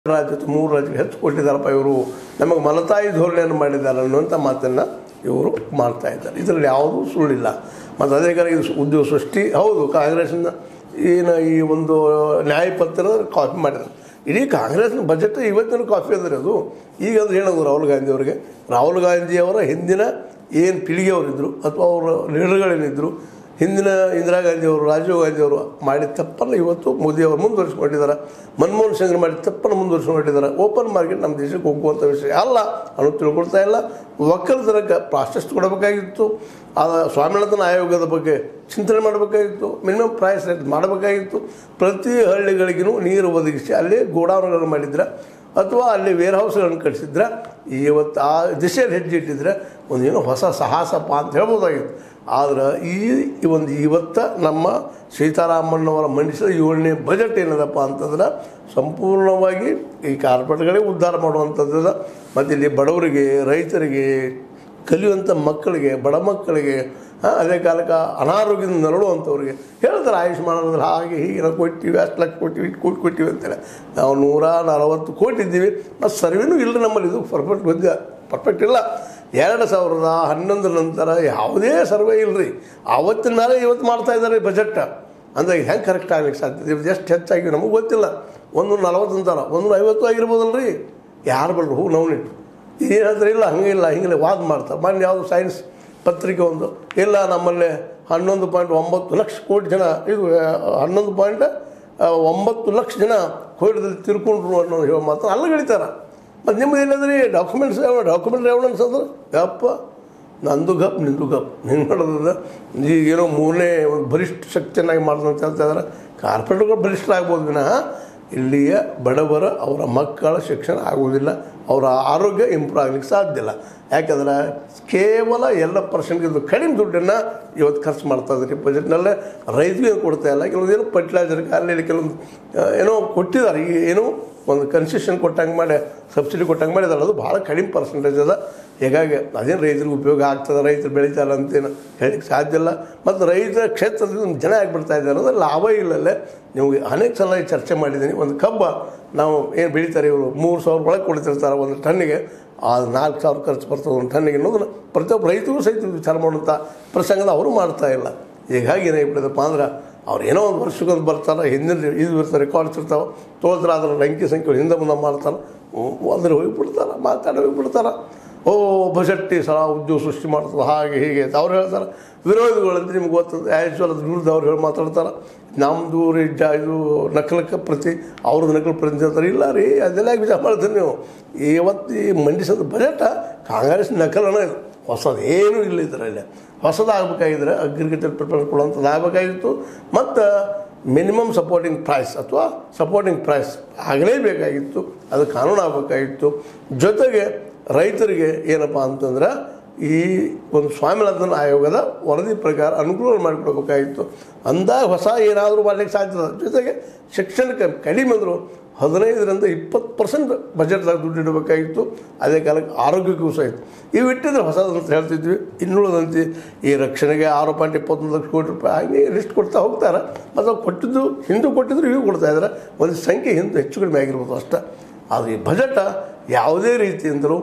ರಾಜ್ಯಕ್ಕೆ ಮೂರು ರಾಜ್ಯಕ್ಕೆ ಹೆಚ್ಚು ಕೊಟ್ಟಿದ್ದಾರಪ್ಪ ಇವರು ನಮಗೆ ಮಲತಾಯಿ ಧೋರಣೆಯನ್ನು ಮಾಡಿದ್ದಾರೆ ಅನ್ನುವಂಥ ಮಾತನ್ನು ಇವರು ಮಾಡ್ತಾ ಇದ್ದಾರೆ ಇದರಲ್ಲಿ ಯಾವುದೂ ಸುಳ್ಳಿಲ್ಲ ಮತ್ತು ಅದೇ ಕಾರಣ ಇದು ಉದ್ಯೋಗ ಸೃಷ್ಟಿ ಹೌದು ಕಾಂಗ್ರೆಸ್ನ ಏನು ಈ ಒಂದು ನ್ಯಾಯಪತ್ರ ಕಾಪಿ ಮಾಡಿದ್ರು ಇಡೀ ಕಾಂಗ್ರೆಸ್ನ ಬಜೆಟ್ ಇವತ್ತಿನ ಕಾಪಿ ಅಂದರೆ ಅದು ಈಗ ಅದು ಹೇಳೋದು ರಾಹುಲ್ ಗಾಂಧಿ ಅವರಿಗೆ ರಾಹುಲ್ ಗಾಂಧಿ ಅವರ ಹಿಂದಿನ ಏನು ಪೀಳಿಗೆಯವರಿದ್ದರು ಅಥವಾ ಅವರ ಲೀಡರ್ಗಳೇನಿದ್ದರು ಹಿಂದಿನ ಇಂದಿರಾ ಗಾಂಧಿ ಅವರು ರಾಜೀವ್ ಗಾಂಧಿ ಅವರು ಮಾಡಿದ ತಪ್ಪನ್ನು ಇವತ್ತು ಮೋದಿ ಅವರು ಮುಂದುವರಿಸ್ಕೊಂಡಿದ್ದಾರೆ ಮನಮೋಹನ್ ಸಿಂಗ್ ಮಾಡಿದ ತಪ್ಪನ್ನು ಮುಂದುವರಿಸ್ಕೊಂಡಿದ್ದಾರೆ ಓಪನ್ ಮಾರ್ಕೆಟ್ ನಮ್ಮ ದೇಶಕ್ಕೆ ಹೋಗುವಂಥ ವಿಷಯ ಅಲ್ಲ ಅನ್ನೋದು ತಿಳ್ಕೊಳ್ತಾ ಇಲ್ಲ ಒಕ್ಕಲಿತನಕ್ಕೆ ಪ್ರಾಶಸ್ತ್ಯ ಕೊಡಬೇಕಾಗಿತ್ತು ಆ ಸ್ವಾಮಿನಾಥನ್ ಆಯೋಗದ ಬಗ್ಗೆ ಚಿಂತನೆ ಮಾಡಬೇಕಾಗಿತ್ತು ಮಿನಿಮಮ್ ಪ್ರೈಸ್ ರೇಟ್ ಮಾಡಬೇಕಾಗಿತ್ತು ಪ್ರತಿ ಹಳ್ಳಿಗಳಿಗೂ ನೀರು ಒದಗಿಸಿ ಅಲ್ಲಿ ಗೋಡೌನ್ಗಳನ್ನು ಮಾಡಿದ್ರೆ ಅಥವಾ ಅಲ್ಲಿ ವೇರ್ ಹೌಸ್ಗಳನ್ನು ಕಟ್ಟಿಸಿದ್ರೆ ಇವತ್ತು ಆ ದಿಶೆಯಲ್ಲಿ ಹೆಜ್ಜೆ ಇಟ್ಟಿದ್ರೆ ಒಂದು ಏನೋ ಹೊಸ ಸಾಹಸಪ್ಪ ಅಂತ ಹೇಳ್ಬೋದಾಗಿತ್ತು ಆದ್ರೆ ಈ ಒಂದು ಇವತ್ತ ನಮ್ಮ ಸೀತಾರಾಮಣ್ಣವರ ಮಂಡಿಸಿದ ಏಳನೇ ಬಜೆಟ್ ಏನದಪ್ಪ ಅಂತಂದ್ರೆ ಸಂಪೂರ್ಣವಾಗಿ ಈ ಕಾರ್ಪೊರೇಟ್ಗಳೇ ಉದ್ಧಾರ ಮಾಡುವಂಥದ್ದು ಮತ್ತು ಇಲ್ಲಿ ಬಡವರಿಗೆ ರೈತರಿಗೆ ಕಲಿಯುವಂಥ ಮಕ್ಕಳಿಗೆ ಬಡ ಮಕ್ಕಳಿಗೆ ಆ, ಅದೇ ಕಾಲಕ್ಕೆ ಅನಾರೋಗ್ಯದಿಂದ ನರಳುವಂಥವ್ರಿಗೆ ಹೇಳ್ತಾರೆ ಆಯುಷ್ಮಾನದಲ್ಲಿ ಹಾಗೆ ಹೀಗೆ ನಾವು ಕೊಟ್ಟಿವಿ ಅಷ್ಟು ಲಕ್ಷ ಕೊಟ್ಟಿವಿ ಇಷ್ಟು ಕೋಟಿ ಕೊಟ್ಟಿವಿ ಅಂತೇಳಿ ನಾವು ನೂರ ನಲವತ್ತು ಕೋಟಿ ಇದ್ದೀವಿ ಮತ್ತು ಸರ್ವೇನೂ ಇಲ್ಲ ನಮ್ಮಲ್ಲಿ ಇದು ಪರ್ಫೆಕ್ಟ್ ಬಂದ ಪರ್ಫೆಕ್ಟ್ ಇಲ್ಲ ಎರಡು ಸಾವಿರದ ಹನ್ನೊಂದರ ನಂತರ ಯಾವುದೇ ಸರ್ವೆ ಇಲ್ಲರಿ ಆವತ್ತಿನ ಮೇಲೆ ಇವತ್ತು ಮಾಡ್ತಾ ಇದ್ದಾರೆ ಬಜೆಟ್ ಅಂದರೆ ಹೆಂಗೆ ಕರೆಕ್ಟ್ ಆಗ್ಲಿಕ್ಕೆ ಸಾಧ್ಯ ಇದು ಎಷ್ಟು ಹೆಚ್ಚಾಗಿ ನಮಗೆ ಗೊತ್ತಿಲ್ಲ ಒಂದು ನಲವತ್ತು ಅಂತಾರ ಒಂದು ಐವತ್ತು ಆಗಿರ್ಬೋದಲ್ಲ ರೀ ಯಾರು ಬಲ್ರು ಹೂ ನವನಿಟ್ಟು ಏನು ಹೇಳ್ತಾರೆ ಇಲ್ಲ ಹಂಗೆ ಇಲ್ಲ ಹಿಂಗೆ ವಾದ ಮಾಡ್ತಾರೆ ಮೊನ್ನೆ ಯಾವುದು ಸೈನ್ಸ್ ಪತ್ರಿಕೆ ಒಂದು ಇಲ್ಲ ನಮ್ಮಲ್ಲಿ ಹನ್ನೊಂದು ಪಾಯಿಂಟ್ ಒಂಬತ್ತು ಲಕ್ಷ ಕೋಟಿ ಜನ ಇದು ಆ, ಹನ್ನೊಂದು ಪಾಯಿಂಟ್ ಆ, ಒಂಬತ್ತು ಲಕ್ಷ ಜನ ಕೋವಿಡ್ದಲ್ಲಿ ತಿರ್ಕೊಂಡ್ರು ಅನ್ನೋ ಹೇಳೋ ಮಾತು ಅಲ್ಲಗಳಿತಾರ ಮತ್ತು ನಿಮ್ದು ಎಲ್ಲಂದ್ರೆ ಡಾಕ್ಯುಮೆಂಟ್ಸ್ ಡಾಕ್ಯುಮೆಂಟ್ ಎವಿಡೆನ್ಸ್ ಅಂದ್ರೆ ಯಪ್ಪ ನಂದು ಗಪ್ ನಿಂದು ಗಪ್ ಹಿಂಗೆ ಮಾಡೋದ ಈಗೇನೋ ಮೂರನೇ ಒಂದು ಬಲಿಷ್ಠ ಶಕ್ತಿಯನ್ನಾಗಿ ಮಾಡ್ದಂತ ಹೇಳ್ತಾ ಇದ್ದಾರೆ ಕಾರ್ಪೊರೇಟ್ಗಳು ಬಲಿಷ್ಠರಾಗ್ಬೋದು ವಿನಃ ಇಲ್ಲಿಯ ಬಡವರ ಅವರ ಮಕ್ಕಳ ಶಿಕ್ಷಣ ಆಗುವುದಿಲ್ಲ ಅವರ ಆರೋಗ್ಯ ಇಂಪ್ರೂವ್ ಆಗ್ಲಿಕ್ಕೆ ಸಾಧ್ಯ ಇಲ್ಲ ಯಾಕಂದ್ರೆ ಕೇವಲ ಎಲ್ಲ ಪರ್ಸೆಂಟ್ಗಿಂತ ಕಡಿಮೆ ದುಡ್ಡನ್ನು ಇವತ್ತು ಖರ್ಚು ಮಾಡ್ತಾ ಇದ್ದಾರೆ ಬಜೆಟ್ನಲ್ಲೇ ರೈತರಿಗೆ ಕೊಡ್ತಾ ಇಲ್ಲ ಕೆಲವೊಂದು ಏನೋ ಫರ್ಟಿಲೈಸರ್ಗೆ ಅಲ್ಲಿ ಕೆಲವೊಂದು ಆ, ಏನೋ ಕೊಟ್ಟಿದ್ದಾರೆ ಈ ಏನೋ ಒಂದು ಕನ್ಸೆಷನ್ ಕೊಟ್ಟಂಗೆ ಮಾಡಿ ಸಬ್ಸಿಡಿ ಕೊಟ್ಟಂಗೆ ಮಾಡಿದಾರೆ ಅದು ಭಾಳ ಕಡಿಮೆ ಪರ್ಸೆಂಟೇಜ್ ಅದ ಹೀಗಾಗಿ ಅದೇನು ರೈತರಿಗೆ ಉಪಯೋಗ ಆಗ್ತದೆ ರೈತರು ಬೆಳೀತಾರೆ ಅಂತೇನು ಹೇಳಲಿಕ್ಕೆ ಸಾಧ್ಯ ಇಲ್ಲ ಮತ್ತು ರೈತರ ಕ್ಷೇತ್ರದಿಂದ ಜನ ಆಗಿಬಿಡ್ತಾ ಇದ್ದಾರೆ ಅಂದರೆ ಲಾಭ ಇಲ್ಲಲ್ಲೇ ನೀವು ಅನೇಕ ಸಲ ಈ ಚರ್ಚೆ ಮಾಡಿದ್ದೀನಿ ಒಂದು ಕಬ್ಬ ನಾವು ಏನು ಬೆಳೀತಾರೆ ಇವರು ಮೂರು ಸಾವಿರ ಒಳಗೆ ಕೊಡ್ತಿರ್ತಾರೆ ಒಂದು ಟನ್ನಿಗೆ ಆ ನಾಲ್ಕು ಸಾವಿರ ಖರ್ಚು ಬರ್ತದೆ ಒಂದು ಟನ್ನಿಗೆ ಅನ್ನೋದನ್ನು ಪ್ರತಿಯೊಬ್ಬ ರೈತರು ಸಹಿತ ವಿಚಾರ ಮಾಡುವಂಥ ಪ್ರಸಂಗದ ಅವರು ಮಾಡ್ತಾ ಇಲ್ಲ ಹೀಗಾಗಿ ಏನಾಗ್ಬಿಟ್ಟಿದಪ್ಪ ಅಂದ್ರೆ ಅವ್ರು ಏನೋ ಒಂದು ವರ್ಷಕ್ಕೊಂದು ಬರ್ತಾರೆ ಹಿಂದಿನ ಇದು ಇರ್ತಾರೆ ರೆಕಾರ್ಡ್ಸ್ ಇರ್ತಾವೆ ತೋದ್ರೆ ಅದ್ರ ಅಂಕಿ ಸಂಖ್ಯೆ ಹಿಂದೆ ಮುಂದೆ ಮಾಡ್ತಾರೆ ಅದ್ರ ಹೋಗಿಬಿಡ್ತಾರೆ ಮಾತಾಡಿ ಹೋಗಿಬಿಡ್ತಾರೆ ಓ ಬಜೆಟ್ ಈ ಸಲ ಉದ್ಯೋಗ ಸೃಷ್ಟಿ ಮಾಡ್ತದೆ ಹಾಗೆ ಹೀಗೆ ಅಂತ ಅವ್ರು ಹೇಳ್ತಾರೆ ವಿರೋಧಿಗಳಂತ ನಿಮ್ಗೆ ಗೊತ್ತದ ಆ್ಯಕ್ಚುಲ್ ಅದ್ರ ವಿರುದ್ಧ ಅವ್ರು ಹೇಳಿ ಮಾತಾಡ್ತಾರೆ ನಮ್ಮದು ರೀ ಜ ಇದು ನಕಲಕ್ಕೆ ಪ್ರತಿ ಅವ್ರದ್ದು ನಕಲು ಪ್ರತಿ ಅಂತಾರೆ ಇಲ್ಲ ರೀ ಅದೆಲ್ಲ ಯಾಕೆ ವಿಚಾರ ಮಾಡ್ತೀರಿ ನೀವು ಇವತ್ತು ಈ ಮಂಡಿಸೋದು ಬಜೆಟ ಕಾಂಗ್ರೆಸ್ ನಕಲನ ಇದು ಹೊಸದು ಏನೂ ಇಲ್ಲ ಇದರಲ್ಲಿ ಹೊಸದಾಗಬೇಕಾಗಿದ್ರೆ ಅಗ್ರಿಕಲ್ಚರ್ ಪ್ರಿಪೇರ್ ಕೊಡುವಂಥದ್ದು ಆಗಬೇಕಾಗಿತ್ತು ಮತ್ತು ಮಿನಿಮಮ್ ಸಪೋರ್ಟಿಂಗ್ ಪ್ರೈಸ್ ಅಥವಾ ಸಪೋರ್ಟಿಂಗ್ ಪ್ರೈಸ್ ಆಗಲೇಬೇಕಾಗಿತ್ತು ಅದು ಕಾನೂನು ಆಗಬೇಕಾಗಿತ್ತು ಜೊತೆಗೆ ರೈತರಿಗೆ ಏನಪ್ಪ ಅಂತಂದ್ರೆ ಈ ಒಂದು ಸ್ವಾಮಿನಾಥನ್ ಆಯೋಗದ ವರದಿ ಪ್ರಕಾರ ಅನುಕೂಲ ಮಾಡಿಕೊಡ್ಬೇಕಾಗಿತ್ತು ಅಂದಾಗ ಹೊಸ ಏನಾದರೂ ಮಾಡಲಿಕ್ಕೆ ಸಾಧ್ಯ ಜೊತೆಗೆ ಶಿಕ್ಷಣಕ್ಕೆ ಕಡಿಮೆ ಅಂದರು ಹದಿನೈದರಿಂದ ಇಪ್ಪತ್ತು ಪರ್ಸೆಂಟ್ ಬಜೆಟ್ದಾಗ ದುಡ್ಡು ಇಡಬೇಕಾಗಿತ್ತು ಅದೇ ಕಾಲಕ್ಕೆ ಆರೋಗ್ಯಕ್ಕೂ ಸಹಿತ ಇವು ಇಟ್ಟಿದ್ರೆ ಹೊಸದಂತ ಹೇಳ್ತಿದ್ವಿ ಇನ್ನುಳಿದಂತೆ ಈ ರಕ್ಷಣೆಗೆ ಆರು ಪಾಯಿಂಟ್ ಇಪ್ಪತ್ತೊಂದು ಲಕ್ಷ ಕೋಟಿ ರೂಪಾಯಿ ಹಾಗೆ ಲಿಸ್ಟ್ ಕೊಡ್ತಾ ಹೋಗ್ತಾರೆ ಮತ್ತು ಅವ್ರು ಕೊಟ್ಟಿದ್ದು ಹಿಂದೂ ಕೊಟ್ಟಿದ್ರು ಇವು ಕೊಡ್ತಾ ಇದ್ದಾರೆ ಒಂದು ಸಂಖ್ಯೆ ಹಿಂದೆ ಹೆಚ್ಚು ಕಡಿಮೆ ಆಗಿರ್ಬೋದು ಅಷ್ಟೇ ಆದರೆ ಈ ಬಜೆಟ ಯಾವುದೇ ರೀತಿಯಿಂದಲೂ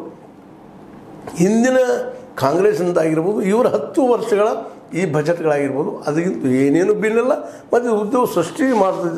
ಹಿಂದಿನ ಕಾಂಗ್ರೆಸ್ನಿಂದ ಆಗಿರ್ಬೋದು ಇವರ ಹತ್ತು ವರ್ಷಗಳ ಈ ಬಜೆಟ್ಗಳಾಗಿರ್ಬೋದು ಅದಕ್ಕಿಂತ ಏನೇನು ಭಿನ್ನಲ್ಲ ಮತ್ತು ಉದ್ಯೋಗ ಸೃಷ್ಟಿ ಮಾಡ್ತಿದ್ದೆ